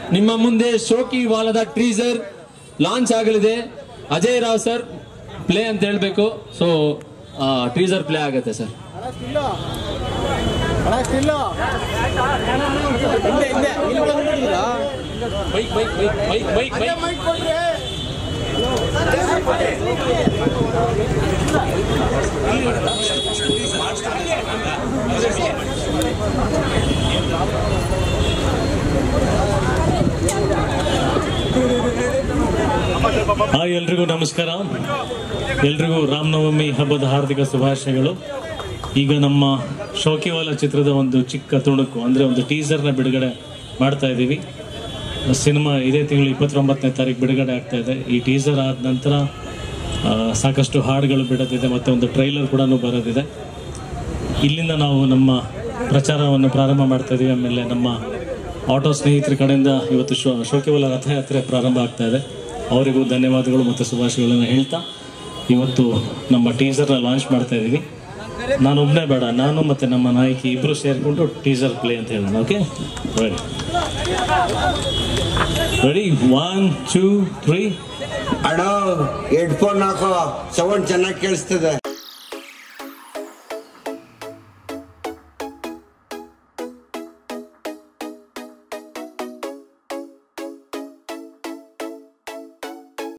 ನಿಮ್ಮ ಮುಂದೆ ಶೋಕಿ ವಾಲದ ಟ್ರೀಸರ್ ಲಾಂಚ್ ಆಗಲಿದೆ ಅಜಯ್ ರಾವ್ ಸರ್ ಪ್ಲೇ ಅಂತ ಹೇಳ್ಬೇಕು ಸೊ ಟ್ರೀಸರ್ ಪ್ಲೇ ಆಗುತ್ತೆ ಸರ್ ಹಾಯ್ ಎಲ್ರಿಗೂ ನಮಸ್ಕಾರ ಎಲ್ರಿಗೂ ರಾಮನವಮಿ ಹಬ್ಬದ ಹಾರ್ದಿಕ ಶುಭಾಶಯಗಳು ಈಗ ನಮ್ಮ ಶೋಕಿವಾಲ ಚಿತ್ರದ ಒಂದು ಚಿಕ್ಕ ತುಣುಕು ಅಂದರೆ ಒಂದು ಟೀಸರ್ನ ಬಿಡುಗಡೆ ಮಾಡ್ತಾ ಇದ್ದೀವಿ ಸಿನಿಮಾ ಇದೇ ತಿಂಗಳು ಇಪ್ಪತ್ತೊಂಬತ್ತನೇ ತಾರೀಕು ಬಿಡುಗಡೆ ಆಗ್ತಾ ಇದೆ ಈ ಟೀಸರ್ ಆದ ನಂತರ ಆ, ಸಾಕಷ್ಟು ಹಾಡುಗಳು ಬಿಡೋದಿದೆ ಮತ್ತು ಒಂದು ಟ್ರೈಲರ್ ಕೂಡ ಬರೋದಿದೆ ಇಲ್ಲಿಂದ ನಾವು ನಮ್ಮ ಪ್ರಚಾರವನ್ನು ಪ್ರಾರಂಭ ಮಾಡ್ತಾ ಇದ್ದೀವಿ ಆಮೇಲೆ ನಮ್ಮ ಆಟೋ ಸ್ನೇಹಿತರ ಕಡೆಯಿಂದ ಇವತ್ತು ಶೋ ಶೋಕಿವಲ ರಥಯಾತ್ರೆ ಪ್ರಾರಂಭ ಆಗ್ತಾ ಇದೆ ಅವರಿಗೂ ಧನ್ಯವಾದಗಳು ಮತ್ತು ಶುಭಾಶಯಗಳನ್ನು ಹೇಳ್ತಾ ಇವತ್ತು ನಮ್ಮ ಟೀಸರ್ನ ಲಾಂಚ್ ಮಾಡ್ತಾ ಇದ್ದೀವಿ ನಾನು ಒಬ್ಬನೇ ಬೇಡ ನಾನು ಮತ್ತು ನಮ್ಮ ನಾಯಕಿ ಇಬ್ಬರು ಸೇರಿಕೊಂಡು ಟೀಸರ್ ಪ್ಲೇ ಅಂತ ಹೇಳೋಣ okay ready ready one two three ಅಣ್ಣ ಹೆಡ್ಫೋನ್ ಹಾಕೋ ಸೌಂಡ್ ಚೆನ್ನಾಗಿ ಕೇಳಿಸ್ತದೆ